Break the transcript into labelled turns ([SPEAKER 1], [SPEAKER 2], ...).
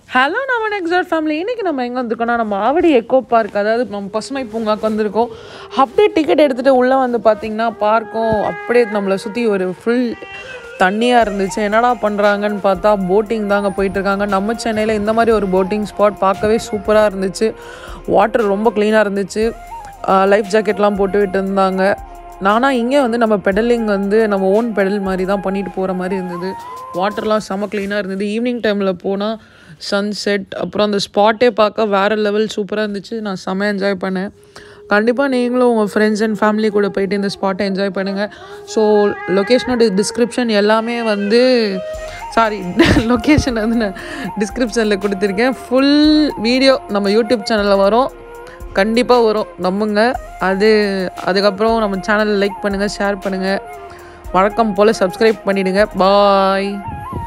[SPEAKER 1] hello நம்ம next family இன்றைக்கி நம்ம எங்கே வந்திருக்கோம்னா நம்ம ஆவடி எக்கோ பார்க் அதாவது நம்ம பசுமை பூங்காக்கு வந்திருக்கோம் அப்படியே டிக்கெட் எடுத்துகிட்டு உள்ளே வந்து பார்த்திங்கன்னா பார்க்கும் அப்படியே நம்மளை சுற்றி ஒரு ஃபுல் தண்ணியாக இருந்துச்சு என்னடா பண்ணுறாங்கன்னு பார்த்தா போட்டிங் தாங்க போயிட்டுருக்காங்க நம்ம சென்னையில் இந்த மாதிரி ஒரு போட்டிங் ஸ்பாட் பார்க்கவே சூப்பராக இருந்துச்சு வாட்டர் ரொம்ப க்ளீனாக இருந்துச்சு லைஃப் ஜாக்கெட்லாம் போட்டு விட்டு இருந்தாங்க நானா இங்கே வந்து நம்ம பெடலிங் வந்து நம்ம ஓன் பெடல் மாதிரி தான் பண்ணிட்டு போகிற மாதிரி இருந்தது வாட்டர்லாம் செம க்ளீனாக இருந்தது ஈவினிங் டைமில் போனால் சன்செட் அப்புறம் அந்த ஸ்பாட்டே பார்க்க வேறு லெவல் சூப்பராக இருந்துச்சு நான் செம்ம என்ஜாய் பண்ணேன் கண்டிப்பாக நீங்களும் உங்கள் ஃப்ரெண்ட்ஸ் அண்ட் ஃபேமிலி கூட போயிட்டு இந்த ஸ்பாட்டை என்ஜாய் பண்ணுங்கள் ஸோ லொக்கேஷனோட டிஸ்கிரிப்ஷன் எல்லாமே வந்து சாரி லொக்கேஷன் வந்து நான் டிஸ்கிரிப்ஷனில் கொடுத்துருக்கேன் ஃபுல் வீடியோ நம்ம யூடியூப் சேனலில் வரும் கண்டிப்பாக வரும் நம்புங்க அது அதுக்கப்புறம் நம்ம சேனலை லைக் பண்ணுங்கள் ஷேர் பண்ணுங்கள் வழக்கம் போல் சப்ஸ்கிரைப் பண்ணிவிடுங்க பாய்